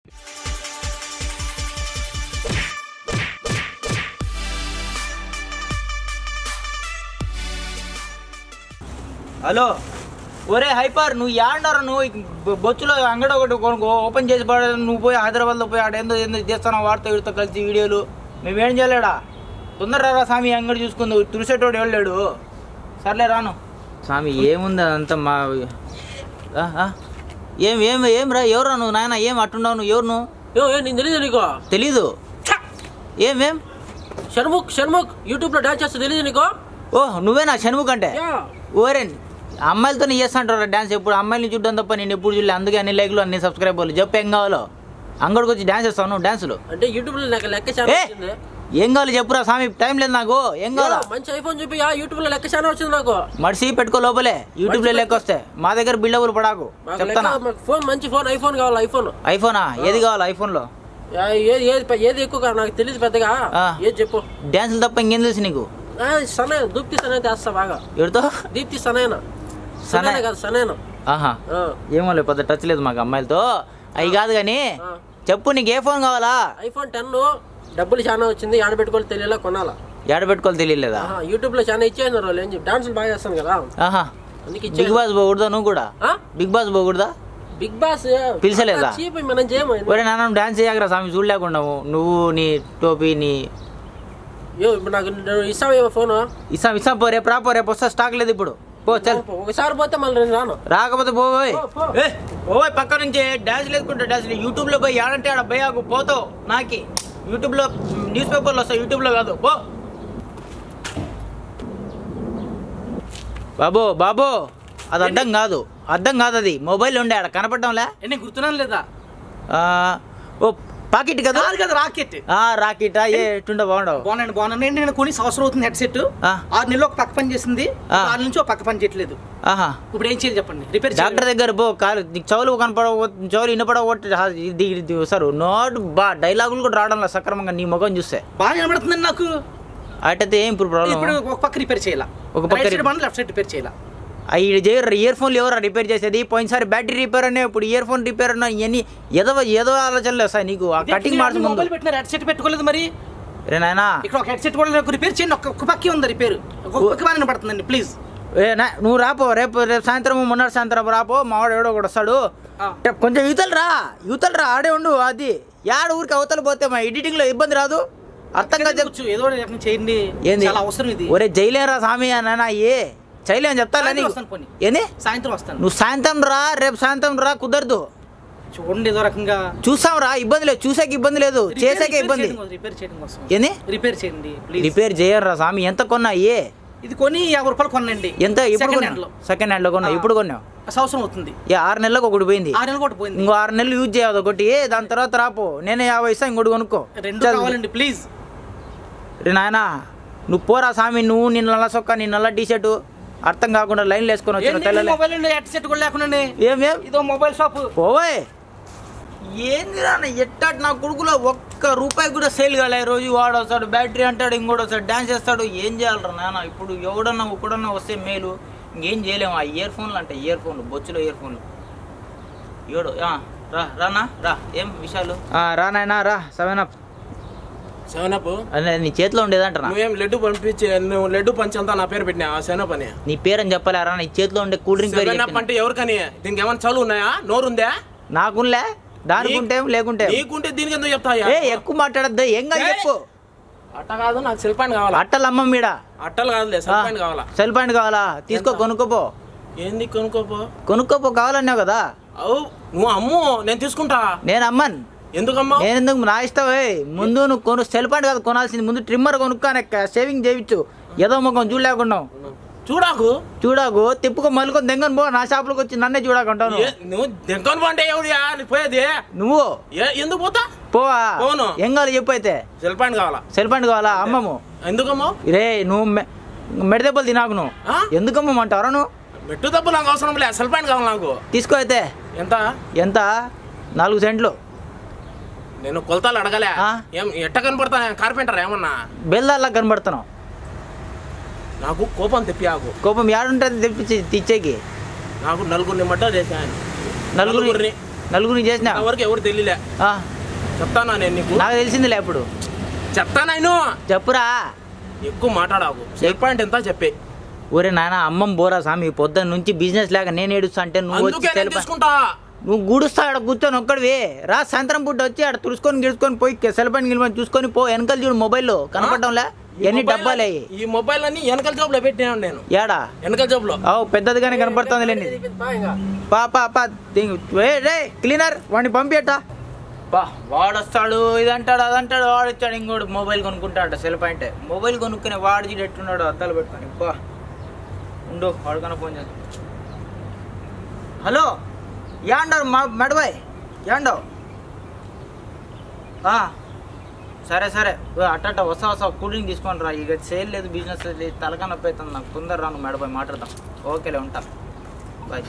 Hello ఒరే hyper నువ్వు యాండరు నువ్వు ఈ బొ- బొచ్చులో అంగడి ఒకటి కొనుక్కో ఓపెన్ చేసి పడ నువ్వు పోయి హైదరాబాద్లో పోయి ఆడ ఏందో ఏందో చేస్తున్నావు వాడితో వీడితో కలిసి వీడియోలు మేమేం చేయలేడా తొందరరా స్వామి అంగడి చూసుకుంది తురిసేటోడు వెళ్ళాడు సర్లే రాను స్వామి ఏముంది అదంతా మా ఆ, ఆ. ఏం ఏం ఏం రా ఎవరు నువ్వు నాయన ఏం అట్టుండవు నువ్వు ఎవరు నువ్వు యో ఏ నేను తెలియదు నీకు తెలీదు ఏమేం షణ్ముఖ్ షణ్ముఖ్ యూట్యూబ్ లో డాన్స్ చేస్తే తెలియదు నీకు ఓ నువ్వేనా షణ్ముఖ్ అంటే యా. ఓరే అమ్మాయిలతో చేస్తాంటారా డాన్స్ ఎప్పుడు అమ్మాయిని చూడడం తప్ప నేను ఎప్పుడు చూడలే అందుకే అన్ని లైక్లు అన్ని సబ్స్క్రైబర్లు చెప్పు ఏం కావాలో అంగడికి వచ్చి డాన్స్ చేస్తావు నువ్వు డాన్సులు అంటే యూట్యూబ్ లో నాకు లెక్క చాలా ఏ వచ్చింది ఏం కావాలి చెప్పురా స్వామి టైం లేదు నాకు ఏం కావాలా యో, మంచి ఐఫోన్ చూపి యా యూట్యూబ్ లో లెక్క చాలా వచ్చింది నాకు మడిసి పెట్టుకో లోపలే యూట్యూబ్ లో లెక్క వస్తే మా దగ్గర బిల్డబుల్ పడాకు మాకు చెప్తానా లెక్క మాకు ఫోన్ మంచి ఫోన్ ఐఫోన్ కావాలి ఐఫోన్ ఐఫోనా ఏది కావాలి ఐఫోన్ లో యా, ఏది ఏది పె- ఏది ఎక్కువ కాదు నాకు తెలియదు పెద్దగా ఆ. ఏది చెప్పు డాన్సులు తప్ప ఇంకేం తెలుసు నీకు ఆ, సనైన దూప్తి సనైన చేస్తా బాగా ఎవరితో దీప్తి సనైన సనై- సనైన కాదు సనైన ఆహా ఆ, ఏమో లేదు పెద్ద టచ్ లేదు మాకు అమ్మాయిలతో అవి కాదు కానీ ఆ. చెప్పు నీకు ఏ ఫోన్ కావాలా ఐఫోన్ టెన్ డబ్బులు చాలా వచ్చింది ఆడ పెట్టుకోవాలి తెలియలా కొనాలా ఏడ పెట్టుకోవాలి తెలియలేదా ఆహా, యూట్యూబ్ లో చాలా ఇచ్చేయన్నారు వాళ్ళు ఏం చెప్పి డాన్సులు బాగా చేస్తాను కదా ఆహా అందుకే బిగ్ ఇచ్చేయను బాస్ పోకూడదా నువ్వు కూడా ఆ? బిగ్ బాస్ పోకూడదా బిగ్ బాస్ పిలిచలేదా? చీప్ మనం చేయము ఒరే నాన్న డాన్స్ చేయకరా స్వామి చూడలేకుండా నువ్వు నీ టోపీ నీ యో ఇప్పుడు నాకు నువ్వు ఇస్తావేమో ఫోన్ ఇస్తాం ఇస్తాం పో రేపు రాపో రేపు వస్తా స్టాక్ లేదు ఇప్పుడు పో చల్ ఒకసారి పోతే మళ్ళీ నేను రాను రాకపోతే పోవోయ్ పో, పో. ఓయ్ పక్క నుంచి డాన్స్ లేదుకుంటా డాన్స్ యూట్యూబ్ లో పోయి ఆడంటే ఆడ భయాకు పోతావు నాకి యూట్యూబ్ లో న్యూస్ పేపర్లో వస్తాయి యూట్యూబ్ లో కాదు పో బాబు బాబు అది అర్థం కాదు అర్థం కాదు అది మొబైల్ ఉండే ఆడ కనపడడంలే ఎన్ని గుర్తున్నాను లేదా ఆ, ఓ పాకెట్ కదా కాదు కదా రాకెట్ ఆ రాకెటా ఏ ఎట్టుండో బాగుండవు బాగున్నాను బాగున్నాను నేను నేను కొని సంవత్సరం అవుతుంది హెడ్సెట్ ఆ. ఆరు నెలలు ఒక పక్క పని చేసింది ఆ. ఆరు నుంచి ఒక పక్క పని చేయట్లేదు ఆహా ఇప్పుడు ఏం చేయాలి చెప్పండి రిపేర్ డాక్టర్ దగ్గర పో కాలు నీకు చెవులు కనపడవ చెవులు వినపడవట్టి ఇది ఇది సార్ నోట్ బా డైలాగులు కూడా రావడం లేదు సక్రమంగా నీ ముఖం చూస్తే బాగా వినబడుతుందండి నాకు అటైతే ఏం ఇప్పుడు ప్రాబ్లం ఇప్పుడు ఒక పక్క రిపేర్ చేయాల ఒక పక్క రైట్ సైడ్ రిపేర్. బండి లెఫ్ట్ సైడ్ రిపేర్ చేయాల అవి చేయరు ఇయర్ ఫోన్లు ఎవరు రిపేర్ చేసేది పోయినసారి బ్యాటరీ రిపేర్ అనే ఇప్పుడు ఇయర్ ఫోన్ రిపేర్ అన్న ఇవన్నీ ఏదో ఏదో ఆలోచనలు వస్తాయి నీకు ఆ కటింగ్ మార్చు ముందు మొబైల్ పెట్టిన హెడ్ సెట్ పెట్టుకోలేదు మరి రే నాయనా ఇక్కడ ఒక హెడ్ సెట్ కూడా నాకు రిపేర్ చేయండి ఒక్క ఒక్క పక్కే ఉంది రిపేర్ ఒక పక్క బాగా వినపడుతుందండి ప్లీజ్ ఏ నా నువ్వు రాపో రేపు రేపు సాయంత్రం మొన్నటి సాయంత్రం రాపో మావాడు ఎవడో ఒకడు వస్తాడు ఆ. రేపు కొంచెం యువతలు రా యువతలు రా ఆడే ఉండు అది యాడ ఊరికి అవతల పోతే మా ఎడిటింగ్ లో ఇబ్బంది రాదు అర్థం కాదు చెప్పు ఏదో ఒకటి రకం చేయండి ఏంది చాలా అవసరం ఇది ఒరే జైలేరా స్వామి నాన్న ఏ చేయలేని చెప్తా సాయంత్రం వస్తాను పోనీ. ఏంది సాయంత్రం వస్తాను నువ్వు సాయంత్రం రా రేపు సాయంత్రం రా కుదరదు చూడండి ఏదో రకంగా చూసాం రా ఇబ్బంది లేదు చూసాక ఇబ్బంది లేదు చేసాక ఇబ్బంది రిపేర్ చేయడం కోసం ఏంది రిపేర్ చేయండి ప్లీజ్ రిపేర్ చేయరా స్వామి ఎంత కొన్నా ఏ ఇది కొని యాభై రూపాయలు కొనండి ఎంత ఇప్పుడు Second కొన్నావు hand లో. సెకండ్ హ్యాండ్ లో కొన్నావు ఇప్పుడు కొన్నావు సంవత్సరం అవుతుంది ఏ ఆరు నెలలకు ఒకటి పోయింది ఆరు నెలలు కూడా పోయింది ఇంకో ఆరు నెలలు యూజ్ చేయదు ఒకటి దాని తర్వాత రాపో నేనే యాభై ఇస్తా ఇంకోటి కొనుక్కో రెండు చల్. కావాలండి ప్లీజ్ రే నాయనా నువ్వు పోరా స్వామి నువ్వు నీ నల్ల సొక్క నీ నల్ల టీ షర్టు అర్థం కాకుండా లైన్లు వేసుకొని వచ్చిన తెల్లలే మొబైల్ అండి హెడ్ సెట్ కూడా లేకుండా ఏం ఏం ఇదో మొబైల్ షాప్ పోవే ఏంది రాన్న ఎట్టాటి నా కొడుకులో ఒక్క రూపాయి కూడా సేల్ కాలే రోజు వాడు వస్తాడు బ్యాటరీ అంటాడు ఇంకోటి వస్తాడు డాన్స్ చేస్తాడు ఏం చేయాలరా నాన్న ఇప్పుడు ఎవడన్నా ఒకడన్నా వస్తే మేలు ఇంకేం చేయలేము ఆ ఇయర్ ఫోన్లు అంటే ఇయర్ ఫోన్లు బొచ్చులో ఇయర్ ఫోన్లు ఏడు ఆ, రా రానా రా ఏం విషయాలు ఆ, రా నాయనా రా సెవెన్ అప్ సెవెన్ అప్ అదే నీ చేతిలో ఉండేదంటనా నువ్వేం లడ్డు పంపించి నువ్వు లడ్డు పంచంతా నా పేరు పెట్టినా సెవెన్ అప్ అని నీ పేరని చెప్పలేరా నీ చేతిలో ఉండే కూల్ డ్రింక్ పేరు సెవెన్ అప్ చెప్పిన. అంటే ఎవరికని దీనికి ఏమైనా చదువు ఉన్నాయా నోరుందా నాకున్లే దానికి ఉంటే లేకుంటే నీకుంటే దీనికి ఎందుకు చెప్తాయా ఏ ఎక్కువ మాట్లాడద్దు ఏం కాదు చెప్పు అట్ట కాదు నాకు సెల్ పాయింట్ కావాలా అట్టలు అమ్మ మీడ అట్టలు కాదులే సెల్ పాయింట్ కావాలా సెల్ పాయింట్ కావాలా తీసుకో కొనుక్కోపో ఏంది కొనుక్కోపో కొనుక్కోపో కావాలన్నావు కదా అవు నువ్వు అమ్ము నేను తీసుకుంటా నేను అమ్మన్ ఎందుకమ్మా నేను ఎందుకు నా ఇష్టం ఏయ్. ముందు నువ్వు కొను సెల్ పాయింట్ కాదు కొనాల్సింది ముందు ట్రిమ్మర్ కొనుక్కానే సేవింగ్ చేయొచ్చు ఏదో ముఖం చూడలేకుండా చూడాకు చూడాకు తిప్పుకో మలుకొని దెంగని పో నా షాపులోకి వచ్చి నన్నే చూడకుంటాను ఏ, నువ్వు దెంకొని పంటే ఎవడియా నీ పోయేది నువ్వు ఏ ఎందుకు పోతా పోవా పోను. ఏం కావాలి చెప్పు అయితే సెల్ పాయింట్ కావాలా సెల్ పాయింట్ కావాలా అమ్మము ఎందుకమ్మా రే నువ్వు మె- మెడ దెబ్బలు తినాకు నువ్వు ఆ? ఎందుకు అమ్మమంటారా నువ్వు మెట్టు తప్పు నాకు అవసరం లే సెల్ పాయింట్ కావాలి నాకు తీసుకో అయితే ఎంత ఎంత నాలుగు సెంట్లు నేను కొలతలు అడగలే ఆ? ఏం ఎట్ట కనపడతా కార్పెంటర్ ఏమన్నా బెల్దాల్లా కనబడుతున్నావు నాకు కోపం తెప్పియాకు కోపం ఏడుంటుంది తెప్పించి తెచ్చేకి నాకు నలుగురిని మట్ట చేశాను నలుగురిని నలుగురిని నలుగురిని చేసిన వరకు ఎవరు తెలియలే ఆ, చెప్తానా నేను నీకు నాకు తెలిసిందిలే ఇప్పుడు చెప్తానా నేను చెప్పురా ఎక్కువ మాట్లాడాకు సెల్ పాయింట్ ఎంత చెప్పే ఒరే నాయన అమ్మం బోరా స్వామి పొద్దున్న నుంచి బిజినెస్ లేక నేను ఏడుస్తా అంటే నువ్వు వచ్చి అందుకే నేను సెల్ ప- తీసుకుంటా నువ్వు గుడుస్తా ఆడ కూర్చొని ఒక్కడివి రా సాయంత్రం పూట వచ్చి ఆడ తుడుచుకొని గిడుచుకొని పోయి సెల్ పైన గిలిమని చూసుకొని పో వెనకాల చూడు మొబైల్లో కనపడడంలే ఈ ఎన్ని మొబైల్ డబ్బాలే అన్ని- ఈ మొబైల్ అన్ని వెనకాల జాబ్ లో పెట్టినాను నేను ఏడా వెనకాల జాబ్ లో అవు పెద్దదిగానే కనపడుతుంది లేండి అయిపోయింది, పా ఇంకా. పా పా పా దింగు. ఏ రే క్లీనర్ వాడిని పంపియట బా వాడు వస్తాడు ఇది అంటాడు అది అంటాడు వాడు వచ్చాడు ఇంకోటి మొబైల్ కొనుక్కుంటాడు సెల్ పాయింట్ మొబైల్ కొనుక్కునే వాడు చూడు ఎట్టున్నాడు అద్దాలు పెట్టుకొని బా ఉండు వాడుకన్నా ఫోన్ చేస్తా హలో యాండర్ మెడబాయ్ యాండవ్ ఆ, సరే సరే ఓ, అట్టట వస్తా వస్తా కూల్ డ్రింక్ తీసుకొని రా ఇక సేల్ లేదు బిజినెస్ లేదు తలకా నొప్పి అవుతుంది నాకు తొందర రాను మెడబాయ్ మాట్లాడదాం ఓకేలే ఉంటా బాయ్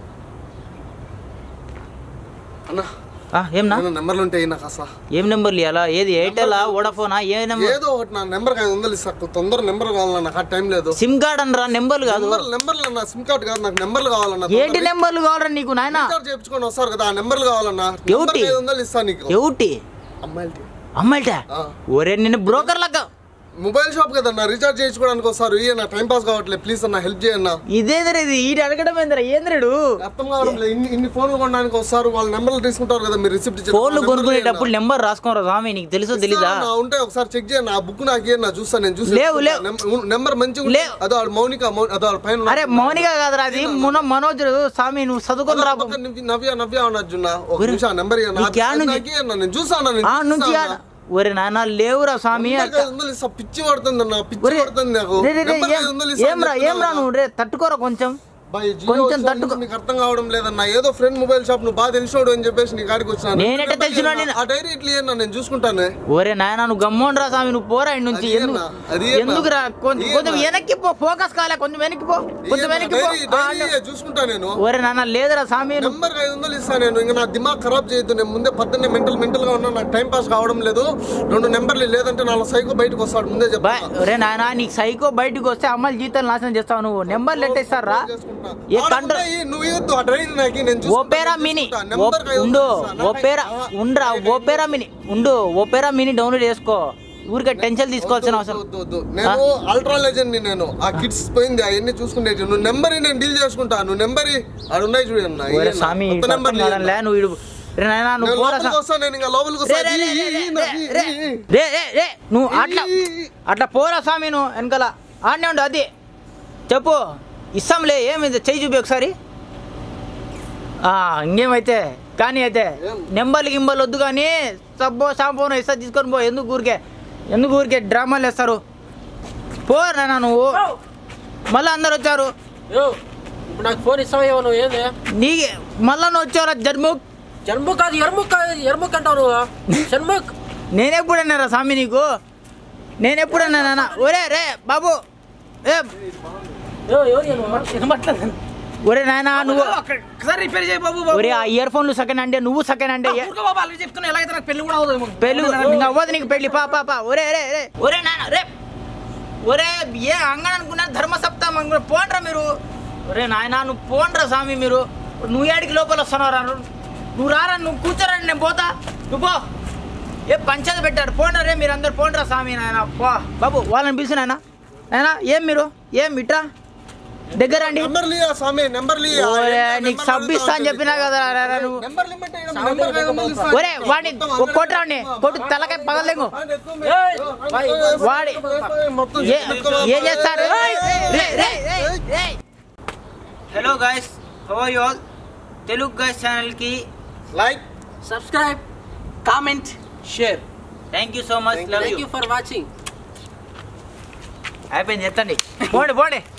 అన్న ఆ, ఏమన్నా ఏమైనా నెంబర్లు ఉంటాయి నాకు అసలు ఏం నెంబర్లు ఇవ్వాలా ఏది ఎయిర్టెల్ వోడాఫోనా ఏ నెంబర్ ఏదో ఒకటి నా నెంబర్ ఐదు వందలు ఇస్తా తొందర నెంబర్ కావాలన్నా నాకు ఆ టైం లేదు సిమ్ కార్డ్ అనరా నెంబర్లు కాదు నెంబర్ నెంబర్లు నా సిమ్ కార్డ్ కాదు నాకు నెంబర్లు కావాలన్నా ఏంటి నెంబర్లు కావాలరా నీకు నాయన రీఛార్జ్ చేయించుకొని వస్తారు కదా ఆ నెంబర్లు కావాలన్నా ఎవటి? నెంబర్కి ఐదు వందలు ఇస్తా నీకు ఏమిటి అమ్మాయిలకి అమ్మాయిట ఆ. ఒరే నిన్ను బ్రోకర్ లాగా మొబైల్ షాప్ కదన్నా రీఛార్జ్ చేయించుకోవడానికి వస్తారు ఇయ్య నా టైం పాస్ కావట్లేదు ప్లీజ్ అన్న హెల్ప్ చేయన్నా ఇదేంద్ర ఇది ఈ అడగడం ఏంద్రా ఏంద్రడు అర్థం కావడం లేదు ఇన్ని ఇన్ని ఫోన్లు కొనడానికి వస్తారు వాళ్ళ నెంబర్లు తీసుకుంటారు కదా మీరు రిసిప్ట్ ఫోన్లు కొనుక్కునేటప్పుడు నెంబర్ రాసుకోరా స్వామి నీకు తెలుసో తెలీదా ఉంటే ఒకసారి చెక్ చేయండి ఆ బుక్ నాకు ఇయ్యండి, నా చూస్తాను నేను చూసి లేవు, లేవు. నెంబర్ మంచిగా లేవు. ఉంటే- అదో ఆడ మౌనిక మౌ- అదో ఆడ పైన అరే మౌనిక కాదురా అది మున మనోజ్ స్వామి నువ్వు చదువుకొని రా పక్కన నుంచి నవ్య నవ్య అన్నట్టున్నా ఒక ఒరే, నిమిషం ఆ నెంబర్ ఇయ్య. నా- నీకు యాడ్ నుంచి- నాకు ఇయ్యన్న, నేను చూసాను నేను ఆ నుంచి చూస్తాను. ఆడ- ఒరే నాన్న లేవురా స్వామి నెంబర్కి ఐదు వందలు ఇస్తా, పిచ్చి పడుతుంది అన్న పిచ్చి ఒరే, పడుతుంది నాకు రే, రే, రే, నెంబర్కి ఏం- ఐదు వందలు ఇస్తా అని ఏమ్రా చెప్తున్నా ఏమ్రా కదా. నువ్వు రే తట్టుకోరా కొంచెం బాయ్, జియో కొంచెం వచ్చిన తట్టుకో. నుంచి నీకు అర్థం కావడం లేదన్న ఏదో ఫ్రెండ్ మొబైల్ షాప్ నువ్వు బాగా తెలిసినోడు అని చెప్పేసి నీ కాడికి వచ్చాను నేనెట్ట తెలిసినోడిని? ఆ డైరీ ఇట్లా ఇయ్యన్న, నేను చూసుకుంటాను ఒరే నాయన నువ్వు గమ్మోన్ రా స్వామి నువ్వు పోరా ఇటు నుంచి అది ఎందుకు ఏనా? అది ఏనా? ఎందుకు రా కొంచెం ఏనా? కొంచెం వెనక్కి పో ఫోకస్ కాలే కొంచెం వెనక్కి పో కొంచెం వెనక్కి పో డైరీ ఆ, డైరీ ఇయ్య, చూసుకుంటా నేను ఒరే నాన్న లేదురా స్వామి నువ్వు నెంబర్ ఐదు వందలు ఇస్తాను నేను ఇంకా నా దిమాగ్ ఖరాబ్ చేయొద్దు నేను ముందే పద్దెనే మెంటల్ మెంటల్ గా ఉన్నా నాకు టైం పాస్ కావడం లేదు రెండు నెంబర్లు లేదంటే నాలుగు సైకో బయటకు వస్తాడు ముందే బా- చెప్తా ఒరే నాయన నీకు సైకో బయటకు వస్తే అమ్మాయిల జీతాలు నాశనం చేస్తావు నువ్వు నెంబర్లు ఎట్టేస్తారా చేసుకుంటా. ఏ ఆడ కంట్రోల్ ఉన్నాయి, నువ్వు ఇవ్వద్దు ఆ డైరీ నాకు నేను చూసుకుంటా, ఓపేరా నేను మినీ చూసుకుంటా. ఓ- నెంబర్కి ఐదు ఉండు వందలు ఇస్తా. నాకు ఓపేరా ఆ, ఉండ్రా ఓపేరా మినీ ఉండు ఓపేరా మినీ డౌన్లోడ్ చేసుకో ఊరికే టెన్షన్ తీసుకోవాల్సిన అవసరం వద్దు, వద్దు, వద్దు. నేను అల్ట్రా లెజెండ్ ని నేను ఆ కిడ్స్ పోయింది అవన్నీ చూసుకునేటి నువ్వు నెంబర్ నేను డీల్ చేసుకుంటా నువ్వు నెంబర్ ఆడ ఉన్నాయి చూడన్నా ఒరే స్వామి కొత్త నెంబర్ లే నువ్వు ఇడు రే నాయనా నువ్వు పోరా లోపలికి స్వామి. వస్తా నేను ఇంకా లోపలికి రే, వస్తా రే, రే, ఈ, ఈ, ఈ, రే, ఈ, రే, ఈ, ఈ. రే, రే, రే, నువ్వు అట్లా అట్లా పోరా స్వామి నువ్వు వెనకాల ఆడనే ఉండు అది చెప్పు ఇస్తాంలే ఏమైంది చెయ్యి చూపి ఒకసారి ఆ, ఇంకేమైతే కానీ అయితే నెంబర్లు గింబర్లు వద్దు కానీ సబ్బో షాంపూను ఇస్తా తీసుకొని పో ఎందుకు ఊరికే ఎందుకు ఊరికే డ్రామాలు వేస్తారు పో నాన్న నువ్వు మళ్ళీ అందరు వచ్చారు యో ఇప్పుడు నాకు ఫోన్ ఇస్తావా నువ్వు ఏంది నీ మళ్ళా నువ్వు వచ్చారా జన్ముక్ జన్ముఖ్ కాదు ఎర్ముఖ్ కాదు ఎర్ముఖ్ అంటావు నువ్వు షణ్ముఖ్ నేనెప్పుడన్నారా స్వామి నీకు నేనెప్పుడన్నా నాన్న ఒరే రే బాబు ఏ యో ఎవరు ఈయన నువ్వు? వినబట్లేదు ఒరే నాయన నువ్వు ఒకసారి రిపేర్ చేయి బాబు బాబు ఒరే ఆ ఇయర్ ఫోన్లు సెకండ్ అంటే నువ్వు సెకండ్ అంటే ఏ- ఊరుకో బాబు అలాగే చెప్తున్నా ఎలా అయితే నాకు పెళ్లి కూడా అవుతుంది పెళ్ళి ఇంకా అవ్వదు నీకు పెళ్ళి పా పా పా ఒరే రే రే ఒరే నాన్న రే ఒరే ఏ అంగన్ అనుకున్నారు ధర్మ సప్తాహం అనుకున్నారు పోండ్రా మీరు ఒరే నాయన నువ్వు పోండ్రా స్వామి మీరు నువ్వు ఏడికి లోపల వస్తున్నారా నువ్వు రారా నువ్వు కూర్చోరా నేను పోతా నువ్వు పో ఏ పంచాయతీ పెట్టారు పోండ్రా రే మీరు అందరు పోండ్రా స్వామి నాయన పో బాబు వాళ్ళని పిలిచి నాయన నాయన ఏం మీరు ఏం ఇట్రా దగ్గర రండి నెంబర్ లియా స్వామి నెంబర్ లియా ఒరే నీకు సబ్బిస్తా అని చెప్పినా కదా రా, రా, నువ్వు నెంబర్ లిమిట్ అయ్యడం, నెంబర్ ఐదు వందలు ఇస్తా. ఒరే వాడిని ఒక కొట్టరాని కొట్టు తలకాయ పగలేము ఏయ్, వాయ్, వాడి మొత్తం ఏ- ఏం చేస్తారు hello guys how you all Telugu guys channel కి like subscribe comment share thank you so much love thank you you for watching అయిపోయింది ఎత్తండి పోండి పోండి